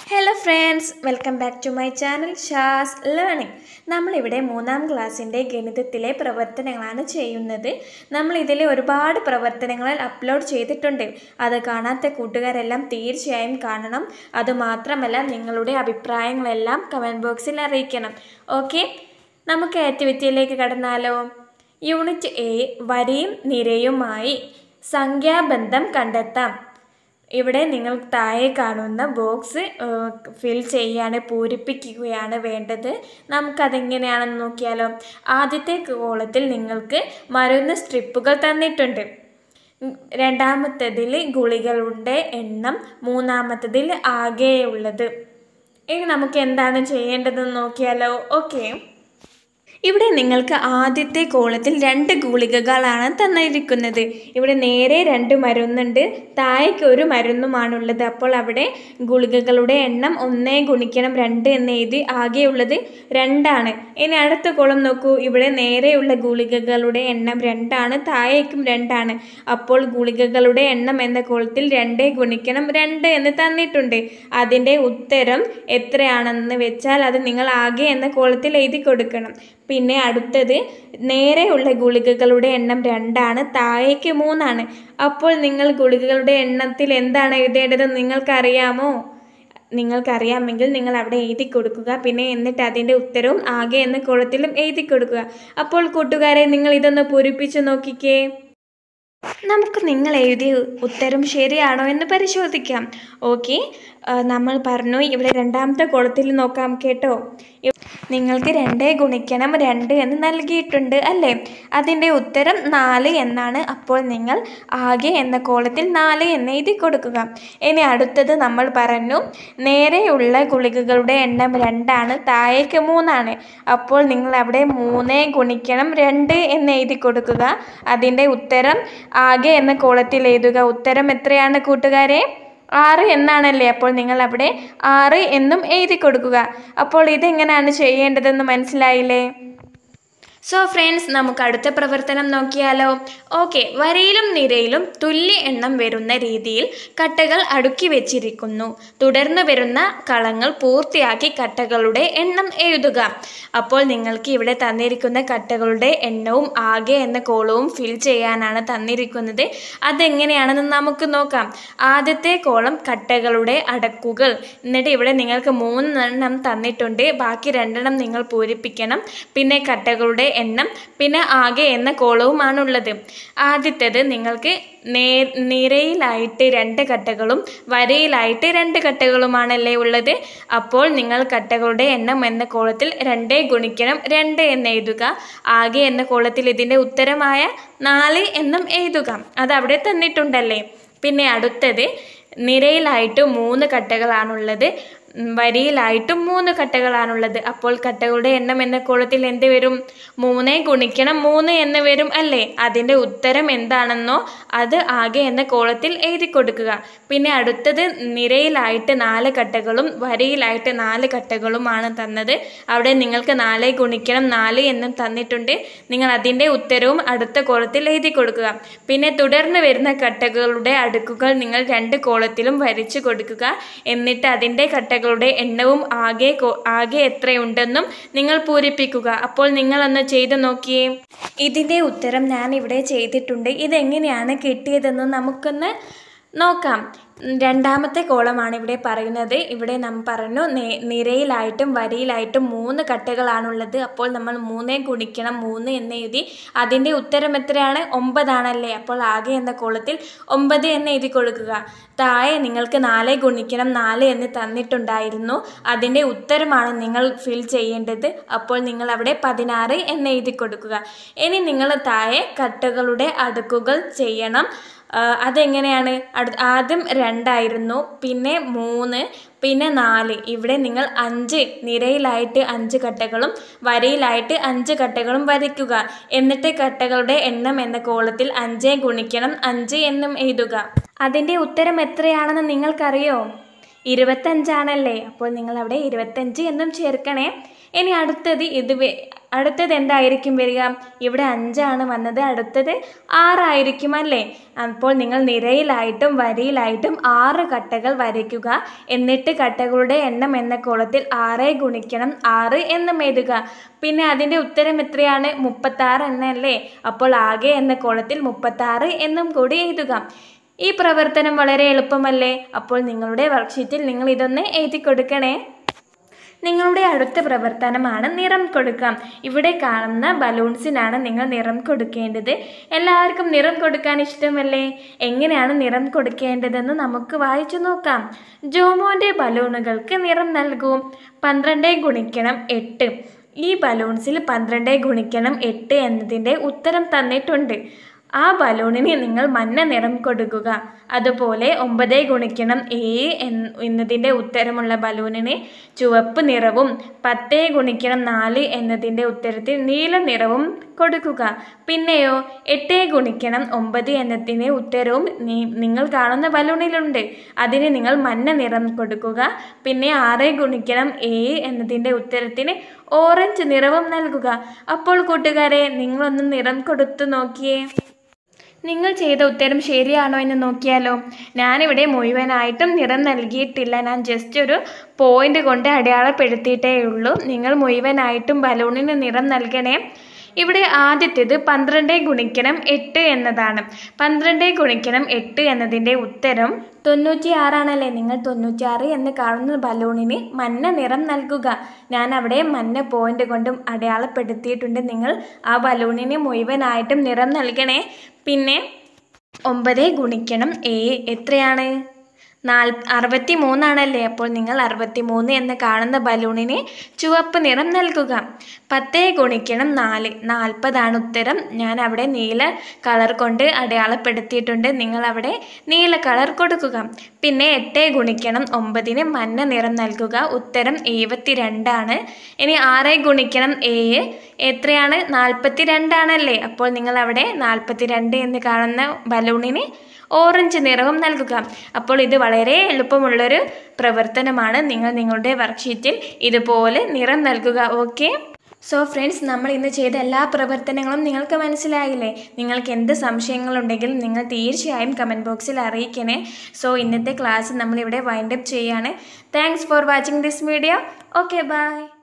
hello friends welcome back to my channel Shaz learning നമ്മളിവിടെ മൂന്നാം ക്ലാസ്സിൻ്റെ ഗണിതത്തിലെ പ്രവർത്തനങ്ങളാണ് ചെയ്യുന്നത് നമ്മൾ ഇതിലെ ഒരുപാട് പ്രവർത്തനങ്ങൾ അപ്ലോഡ് ചെയ്തിട്ടുണ്ട് അത് കാണാത്ത കൂട്ടുകാരെല്ലാം തീർച്ചയായും കാണണം അതുമാത്രമല്ല നിങ്ങളുടെ അഭിപ്രായങ്ങളെല്ലാം കമൻറ്റ് ബോക്സിൽ അറിയിക്കണം ഓക്കെ നമുക്ക് ആക്ടിവിറ്റിയിലേക്ക് കടന്നാലോ യൂണിറ്റ് എ വരിയും നിരയുമായി സംഖ്യാബന്ധം കണ്ടെത്താം ഇവിടെ നിങ്ങൾ താഴെ കാണുന്ന ബോക്സ് ഫിൽ ചെയ്യാണ് പൂരിപ്പിക്കുകയാണ് വേണ്ടത് നമുക്കതെങ്ങനെയാണെന്ന് നോക്കിയാലോ ആദ്യത്തെ കോളത്തിൽ നിങ്ങൾക്ക് മരുന്ന് സ്ട്രിപ്പുകൾ തന്നിട്ടുണ്ട് ഉം, രണ്ടാമത്തതിൽ ഗുളികളുടെ എണ്ണം മൂന്നാമത്തതിൽ ആകെയുള്ളത് ഇനി നമുക്ക് എന്താണ് ചെയ്യേണ്ടതെന്ന് നോക്കിയാലോ ഓക്കെ ഇവിടെ നിങ്ങൾക്ക് ആദ്യത്തെ കോളത്തിൽ രണ്ട് ഗുളികകളാണ് തന്നിരിക്കുന്നത് ഇവിടെ നേരെ രണ്ട് മരുന്നുണ്ട് താഴേക്ക് ഒരു മരുന്നുമാണുള്ളത് അപ്പോൾ അവിടെ ഗുളികകളുടെ എണ്ണം ഒന്നേ ഗുണിക്കണം രണ്ട് എന്ന് എഴുതി ആകെയുള്ളത് രണ്ടാണ് ഇനി അടുത്ത കോളം നോക്കൂ ഇവിടെ നേരെയുള്ള ഗുളികകളുടെ എണ്ണം രണ്ടാണ് താഴേക്കും രണ്ടാണ് അപ്പോൾ ഗുളികകളുടെ എണ്ണം എന്ന കോളത്തിൽ രണ്ടേ ഗുണിക്കണം രണ്ട് എന്ന് തന്നിട്ടുണ്ട് അതിൻ്റെ ഉത്തരം എത്രയാണെന്ന് വെച്ചാൽ അത് നിങ്ങൾ ആകെ എന്ന കോളത്തിൽ എഴുതി കൊടുക്കണം പിന്നെ അടുത്തത് നേരെയുള്ള ഗുളികകളുടെ എണ്ണം രണ്ടാണ് താഴേക്ക് മൂന്നാണ് അപ്പോൾ നിങ്ങൾ ഗുളികകളുടെ എണ്ണത്തിൽ എന്താണ് എഴുതേണ്ടത് നിങ്ങൾക്കറിയാമോ നിങ്ങൾക്കറിയാമെങ്കിൽ നിങ്ങൾ അവിടെ എഴുതി കൊടുക്കുക പിന്നെ എന്നിട്ട് അതിൻ്റെ ഉത്തരവും ആകെ എന്ന കോളത്തിലും എഴുതി കൊടുക്കുക അപ്പോൾ കൂട്ടുകാരെ നിങ്ങൾ ഇതൊന്ന് പൂരിപ്പിച്ച് നോക്കിക്കേ നമുക്ക് നിങ്ങൾ എഴുതിയ ഉത്തരം ശരിയാണോ എന്ന് പരിശോധിക്കാം ഓക്കെ നമ്മൾ പറഞ്ഞു ഇവിടെ രണ്ടാമത്തെ കോളത്തിൽ നോക്കാം കേട്ടോ ഇ- നിങ്ങൾക്ക് രണ്ടേ ഗുണിക്കണം രണ്ട് എന്ന് നൽകിയിട്ടുണ്ട് അല്ലേ അതിൻ്റെ ഉത്തരം നാല് എന്നാണ് അപ്പോൾ നിങ്ങൾ ആകെ എന്ന കോളത്തിൽ നാല് എന്ന് എഴുതി കൊടുക്കുക ഇനി അടുത്തത് നമ്മൾ പറഞ്ഞു നേരെയുള്ള ഗുളികകളുടെ എണ്ണം രണ്ടാണ് താഴേക്ക് മൂന്നാണ് അപ്പോൾ നിങ്ങൾ അവിടെ മൂന്ന് ഗുണിക്കണം രണ്ട് എന്ന് എഴുതി കൊടുക്കുക അതിൻ്റെ ഉത്തരം ആകെ എന്ന കോളത്തിൽ എഴുതുക ഉത്തരം എത്രയാണ് കൂട്ടുകാരെ ആറ് എന്നാണല്ലേ അപ്പോൾ നിങ്ങൾ അവിടെ ആറ് എന്നും എഴുതി കൊടുക്കുക അപ്പോൾ ഇതെങ്ങനെയാണ് ചെയ്യേണ്ടതെന്ന് മനസ്സിലായില്ലേ സോ ഫ്രണ്ട്സ് നമുക്ക് അടുത്ത പ്രവർത്തനം നോക്കിയാലോ ഓക്കെ വരയിലും നിരയിലും തുല്യ എണ്ണം വരുന്ന രീതിയിൽ കട്ടകൾ അടുക്കി വെച്ചിരിക്കുന്നു തുടർന്ന് വരുന്ന കളങ്ങൾ പൂർത്തിയാക്കി കട്ടകളുടെ എണ്ണം എഴുതുക അപ്പോൾ നിങ്ങൾക്ക് ഇവിടെ തന്നിരിക്കുന്ന കട്ടകളുടെ എണ്ണവും ആകെ എന്ന കോളവും ഫിൽ ചെയ്യാനാണ് തന്നിരിക്കുന്നത് അതെങ്ങനെയാണെന്ന് നമുക്ക് നോക്കാം ആദ്യത്തെ കോളം കട്ടകളുടെ അടക്കുകൾ എന്നിട്ട് ഇവിടെ നിങ്ങൾക്ക് മൂന്നെണ്ണം തന്നിട്ടുണ്ട് ബാക്കി രണ്ടെണ്ണം നിങ്ങൾ പൂരിപ്പിക്കണം പിന്നെ കട്ടകളുടെ എണ്ണം പിന്നെ ആകെ എന്ന കോളവുമാണുള്ളത് ആദ്യത്തേത് നിങ്ങൾക്ക് നേ നിരയിലായിട്ട് രണ്ട് കട്ടകളും വരയിലായിട്ട് രണ്ട് കട്ടകളുമാണല്ലേ ഉള്ളത് അപ്പോൾ നിങ്ങൾ കട്ടകളുടെ എണ്ണം എന്ന കോളത്തിൽ രണ്ട് ഗുണിക്കണം രണ്ട് എന്ന് എഴുതുക ആകെ എന്ന കോളത്തിൽ ഇതിൻ്റെ ഉത്തരമായ നാല് എന്നും എഴുതുക അത് അവിടെ തന്നിട്ടുണ്ടല്ലേ പിന്നെ അടുത്തത് നിരയിലായിട്ട് മൂന്ന് കട്ടകളാണുള്ളത് ഉം, വരിയിലായിട്ടും മൂന്ന് കട്ടകളാണുള്ളത് അപ്പോൾ കട്ടകളുടെ എണ്ണം എന്ന കോളത്തിൽ എന്ത് വരും മൂന്ന് ഗുണിക്കണം മൂന്ന് എന്ന് വരും അല്ലേ അതിൻ്റെ ഉത്തരം എന്താണെന്നോ അത് ആകെ എന്ന കോളത്തിൽ എഴുതി കൊടുക്കുക പിന്നെ അടുത്തത് നിരയിലായിട്ട് നാല് കട്ടകളും വരിയിലായിട്ട് നാല് കട്ടകളുമാണ് തന്നത് അവിടെ നിങ്ങൾക്ക് നാല് ഗുണിക്കണം നാല് എന്നും തന്നിട്ടുണ്ട് നിങ്ങൾ അതിൻ്റെ ഉത്തരവും അടുത്ത കോളത്തിൽ എഴുതി കൊടുക്കുക പിന്നെ തുടർന്ന് വരുന്ന കട്ടകളുടെ അടുക്കുകൾ നിങ്ങൾ രണ്ട് കോളത്തിലും വരച്ചു കൊടുക്കുക എന്നിട്ട് അതിൻ്റെ കട്ടകളുടെ എണ്ണവും ആകെ കോ- ആകെ എത്രയുണ്ടെന്നും നിങ്ങൾ പൂരിപ്പിക്കുക അപ്പോൾ നിങ്ങളൊന്ന് ചെയ്തു നോക്കിയേ ഇതിൻ്റെ ഉത്തരം ഞാൻ ഇവിടെ ചെയ്തിട്ടുണ്ട് ഇതെങ്ങനെയാണ് കിട്ടിയതെന്ന് നമുക്കൊന്ന് നോക്കാം ഉം, രണ്ടാമത്തെ കോളമാണ് ഇവിടെ പറയുന്നത് ഇവിടെ നമ്മൾ പറഞ്ഞു നേ- നിരയിലായിട്ടും വരിയിലായിട്ടും മൂന്ന് കട്ടകളാണുള്ളത് അപ്പോൾ നമ്മൾ മൂന്നേ ഗുണിക്കണം മൂന്ന് എന്ന് എഴുതി അതിൻ്റെ ഉത്തരം എത്രയാണ് ഒമ്പതാണല്ലേ അപ്പോൾ ആകെ എന്ന കോളത്തിൽ ഒമ്പത് എന്ന് എഴുതി കൊടുക്കുക താഴെ നിങ്ങൾക്ക് നാല് ഗുണിക്കണം നാല് എന്ന് തന്നിട്ടുണ്ടായിരുന്നു അതിൻ്റെ ഉത്തരമാണ് നിങ്ങൾ ഫിൽ ചെയ്യേണ്ടത് അപ്പോൾ നിങ്ങൾ അവിടെ പതിനാറ് എന്ന് എഴുതി കൊടുക്കുക ഇനി നിങ്ങൾ താഴെ കട്ടകളുടെ അടുക്കുകൾ ചെയ്യണം ആ, അതെങ്ങനെയാണ് അടു ആദ്യം രണ്ടായിരുന്നു പിന്നെ മൂന്ന് പിന്നെ നാല് ഇവിടെ നിങ്ങൾ അഞ്ച് നിരയിലായിട്ട് അഞ്ച് കട്ടകളും വരയിലായിട്ട് അഞ്ച് കട്ടകളും വരയ്ക്കുക എന്നിട്ട് കട്ടകളുടെ എണ്ണം എന്ന കോളത്തിൽ അഞ്ച് ഗുണിക്കണം അഞ്ച് എന്നും എഴുതുക അതിൻ്റെ ഉത്തരം എത്രയാണെന്ന് നിങ്ങൾക്കറിയോ ഇരുപത്തഞ്ചാണല്ലേ അപ്പോൾ നിങ്ങൾ അവിടെ ഇരുപത്തഞ്ച് എന്നും ചേർക്കണേ ഇനി അടുത്തത് ഇത് വെ- അടുത്തത് എന്തായിരിക്കും വരിക ഇവിടെ അഞ്ചാണ് വന്നത് അടുത്തത് ആറായിരിക്കും അല്ലേ അപ്പോൾ നിങ്ങൾ നിരയിലായിട്ടും വരിയിലായിട്ടും ആറ് കട്ടകൾ വരയ്ക്കുക എന്നിട്ട് കട്ടകളുടെ എണ്ണം എന്ന കോളത്തിൽ ആറ് ഗുണിക്കണം ആറ് എന്നും എഴുതുക പിന്നെ അതിൻ്റെ ഉത്തരം എത്രയാണ് മുപ്പത്താറ് എന്നല്ലേ അപ്പോൾ ആകെ എന്ന കോളത്തിൽ മുപ്പത്താറ് എന്നും കൂടി എഴുതുക ഈ പ്രവർത്തനം വളരെ എളുപ്പമല്ലേ അപ്പോൾ നിങ്ങളുടെ വർക്ക്ഷീറ്റിൽ നിങ്ങൾ ഇതൊന്ന് എഴുതി കൊടുക്കണേ നിങ്ങളുടെ അടുത്ത പ്രവർത്തനമാണ് നിറം കൊടുക്കാം ഇവിടെ കാണുന്ന ബലൂൺസിനാണ് നിങ്ങൾ നിറം കൊടുക്കേണ്ടത് എല്ലാവർക്കും നിറം കൊടുക്കാൻ ഇഷ്ടമല്ലേ എങ്ങനെയാണ് നിറം കൊടുക്കേണ്ടതെന്ന് നമുക്ക് വായിച്ചു നോക്കാം ജോമോൻ്റെ ബലൂണുകൾക്ക് നിറം നൽകൂ പന്ത്രണ്ട് ഗുണിക്കണം എട്ട് ഈ ബലൂൺസിൽ പന്ത്രണ്ട് ഗുണിക്കണം എട്ട് എന്നതിൻ്റെ ഉത്തരം തന്നിട്ടുണ്ട് ആ ബലൂണിന് നിങ്ങൾ മഞ്ഞ നിറം കൊടുക്കുക അതുപോലെ ഒമ്പത് ഗുണിക്കണം ഏഴ് എന്ന് എന്നതിൻ്റെ ഉത്തരമുള്ള ബലൂണിന് ചുവപ്പ് നിറവും പത്ത് ഗുണിക്കണം നാല് എന്നതിൻ്റെ ഉത്തരത്തിൽ നീല നിറവും കൊടുക്കുക പിന്നെയോ എട്ട് ഗുണിക്കണം ഒമ്പത് എന്നതിൻ്റെ ഉത്തരവും നി- നിങ്ങൾ കാണുന്ന ബലൂണിലുണ്ട് അതിന് നിങ്ങൾ മഞ്ഞ നിറം കൊടുക്കുക പിന്നെ ആറ് ഗുണിക്കണം ഏഴ് എന്നതിൻ്റെ ഉത്തരത്തിന് ഓറഞ്ച് നിറവും നൽകുക അപ്പോൾ കൂട്ടുകാരെ നിങ്ങളൊന്ന് നിറം കൊടുത്തു നോക്കിയേ നിങ്ങൾ ചെയ്ത ഉത്തരം ശരിയാണോ എന്ന് നോക്കിയാലോ ഞാനിവിടെ മുഴുവനായിട്ടും നിറം നൽകിയിട്ടില്ല ഞാൻ ജസ്റ്റ് ഒരു പോയിന്റ് കൊണ്ട് അടയാളപ്പെടുത്തിയിട്ടേ ഉള്ളൂ നിങ്ങൾ മുഴുവനായിട്ടും ബലൂണിന് നിറം നൽകണേ ഇവിടെ ആദ്യത്തേത് പന്ത്രണ്ട് ഗുണിക്കണം എട്ട് എന്നതാണ് പന്ത്രണ്ട് ഗുണിക്കണം എട്ട് എന്നതിൻ്റെ ഉത്തരം തൊണ്ണൂറ്റി ആറാണല്ലേ നിങ്ങൾ തൊണ്ണൂറ്റിയാറ് എന്ന് കാണുന്ന ബലൂണിന് മഞ്ഞ നിറം നൽകുക ഞാൻ അവിടെ മഞ്ഞ പോയിന്റ് കൊണ്ടും അടയാളപ്പെടുത്തിയിട്ടുണ്ട് നിങ്ങൾ ആ ബലൂണിന് മുഴുവനായിട്ടും നിറം നൽകണേ പിന്നെ ഒമ്പത് ഗുണിക്കണം ഏഴ് എത്രയാണ് നാൽ അറുപത്തി മൂന്നാണല്ലേ അപ്പോൾ നിങ്ങൾ അറുപത്തി മൂന്ന് എന്ന് കാണുന്ന ബലൂണിന് ചുവപ്പ് നിറം നൽകുക പത്ത് ഗുണിക്കണം നാല് നാൽപ്പതാണ് ഉത്തരം ഞാൻ അവിടെ നീല കളർ കൊണ്ട് അടയാളപ്പെടുത്തിയിട്ടുണ്ട് നിങ്ങൾ അവിടെ നീല കളർ കൊടുക്കുക പിന്നെ എട്ട് ഗുണിക്കണം ഒമ്പതിന് മഞ്ഞ നിറം നൽകുക ഉത്തരം എഴുപത്തി രണ്ടാണ് ഇനി ആറ് ഗുണിക്കണം ഏഴ് എത്രയാണ് നാൽപ്പത്തി രണ്ടാണല്ലേ അപ്പോൾ നിങ്ങൾ അവിടെ നാൽപ്പത്തി രണ്ട് എന്ന് കാണുന്ന ബലൂണിന് ഓറഞ്ച് നിറവും നൽകുക അപ്പോൾ ഇത് വളരെ എളുപ്പമുള്ളൊരു പ്രവർത്തനമാണ് നിങ്ങൾ നിങ്ങളുടെ വർക്ക്ഷീറ്റിൽ ഇതുപോലെ നിറം നൽകുക ഓക്കെ സോ ഫ്രണ്ട്സ് നമ്മൾ ഇന്ന് ചെയ്ത എല്ലാ പ്രവർത്തനങ്ങളും നിങ്ങൾക്ക് മനസ്സിലായില്ലേ നിങ്ങൾക്ക് എന്ത് സംശയങ്ങളുണ്ടെങ്കിലും നിങ്ങൾ തീർച്ചയായും കമൻറ്റ് ബോക്സിൽ അറിയിക്കണേ സോ ഇന്നത്തെ ക്ലാസ് നമ്മളിവിടെ വൈൻഡപ്പ് ചെയ്യാണ് thanks for watching this video okay by